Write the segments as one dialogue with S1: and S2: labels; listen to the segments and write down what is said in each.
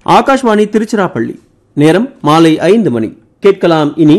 S1: ஆகாஷ்வாணி திருச்சிராப்பள்ளி நேரம் மாலை ஐந்து மணி கேட்கலாம் இனி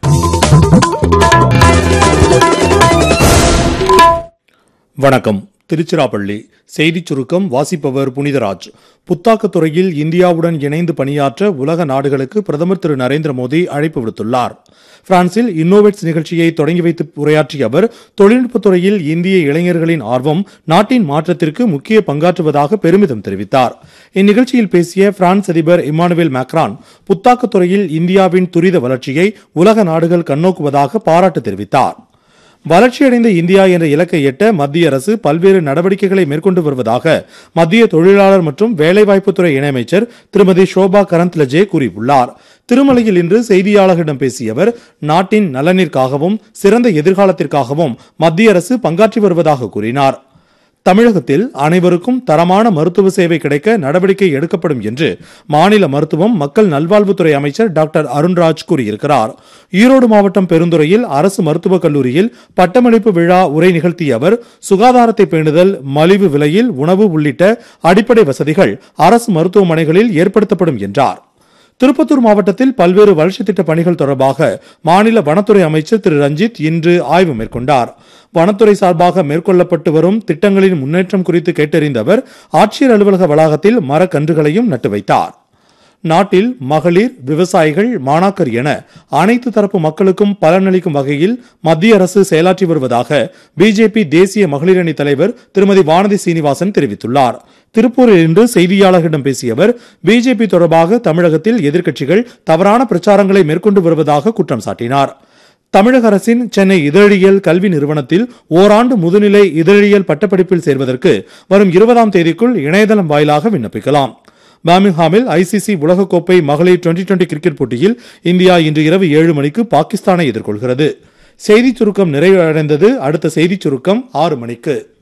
S2: வணக்கம் திருச்சிராப்பள்ளி செய்திச் சுருக்கம் வாசிப்பவர் புனிதராஜ் புத்தாக்கத் துறையில் இந்தியாவுடன் இணைந்து பணியாற்ற உலக நாடுகளுக்கு பிரதமர் திரு நரேந்திர மோடி அழைப்பு விடுத்துள்ளார் பிரான்சில் இன்னோவேட்ஸ் நிகழ்ச்சியை தொடங்கி வைத்து உரையாற்றிய அவர் தொழில்நுட்பத் துறையில் இந்திய இளைஞர்களின் ஆர்வம் நாட்டின் மாற்றத்திற்கு முக்கிய பங்காற்றுவதாக பெருமிதம் தெரிவித்தார் இந்நிகழ்ச்சியில் பேசிய பிரான்ஸ் அதிபர் இமானுவேல் மேக்ரான் புத்தாக்கத் துறையில் இந்தியாவின் துரித வளர்ச்சியை உலக நாடுகள் கண்ணோக்குவதாக பாராட்டு தெரிவித்தார் வளர்ச்சியடைந்த இந்தியா என்ற இலக்கை எட்ட மத்திய அரசு பல்வேறு நடவடிக்கைகளை மேற்கொண்டு வருவதாக மத்திய தொழிலாளர் மற்றும் வேலைவாய்ப்புத்துறை இணையமைச்சர் திருமதி ஷோபா கரந்த்லஜே கூறியுள்ளார் திருமலையில் இன்று செய்தியாளர்களிடம் பேசிய அவர் நாட்டின் நலனிற்காகவும் சிறந்த எதிர்காலத்திற்காகவும் மத்திய அரசு பங்காற்றி வருவதாக கூறினார் தமிழகத்தில் அனைவருக்கும் தரமான மருத்துவ சேவை கிடைக்க நடவடிக்கை எடுக்கப்படும் என்று மாநில மருத்துவம் மக்கள் நல்வாழ்வுத்துறை அமைச்சர் டாக்டர் அருண்ராஜ் கூறியிருக்கிறார் ஈரோடு மாவட்டம் பெருந்துறையில் அரசு மருத்துவக் கல்லூரியில் பட்டமளிப்பு விழா உரை நிகழ்த்திய அவர் சுகாதாரத்தை பேணுதல் மலிவு விலையில் உணவு உள்ளிட்ட அடிப்படை வசதிகள் அரசு மருத்துவமனைகளில் ஏற்படுத்தப்படும் என்றார் திருப்பத்தூர் மாவட்டத்தில் பல்வேறு வளர்ச்சித் திட்ட பணிகள் தொடர்பாக மாநில வனத்துறை அமைச்சர் திரு ரஞ்சித் இன்று ஆய்வு மேற்கொண்டார் வனத்துறை சார்பாக மேற்கொள்ளப்பட்டு வரும் திட்டங்களின் முன்னேற்றம் குறித்து கேட்டறிந்த அவர் ஆட்சியர் அலுவலக வளாகத்தில் மரக்கன்றுகளையும் நட்டு வைத்தார் நாட்டில் மகளிர் விவசாயிகள் மாணாக்கர் என அனைத்து தரப்பு மக்களுக்கும் பலனளிக்கும் வகையில் மத்திய அரசு செயலாற்றி வருவதாக பிஜேபி தேசிய மகளிர் அணி தலைவர் திருமதி வானதி சீனிவாசன் தெரிவித்துள்ளார் திருப்பூரில் இன்று செய்தியாளர்களிடம் பேசிய அவர் பிஜேபி தொடர்பாக தமிழகத்தில் எதிர்க்கட்சிகள் தவறான பிரச்சாரங்களை மேற்கொண்டு வருவதாக குற்றம் சாட்டினார் தமிழக அரசின் சென்னை இதழியல் கல்வி நிறுவனத்தில் ஓராண்டு முதுநிலை இதழியல் பட்டப்படிப்பில் சேர்வதற்கு வரும் இருபதாம் தேதிக்குள் இணையதளம் வாயிலாக விண்ணப்பிக்கலாம் பாமிங்ஹாமில் ஐசிசி உலகக்கோப்பை மகளிர் டுவெண்டி டுவெண்டி கிரிக்கெட் போட்டியில் இந்தியா இன்று இரவு ஏழு மணிக்கு பாகிஸ்தானை எதிர்கொள்கிறது செய்திச் சுருக்கம் நிறைவடைந்தது அடுத்த செய்திச் சுருக்கம் ஆறு மணிக்கு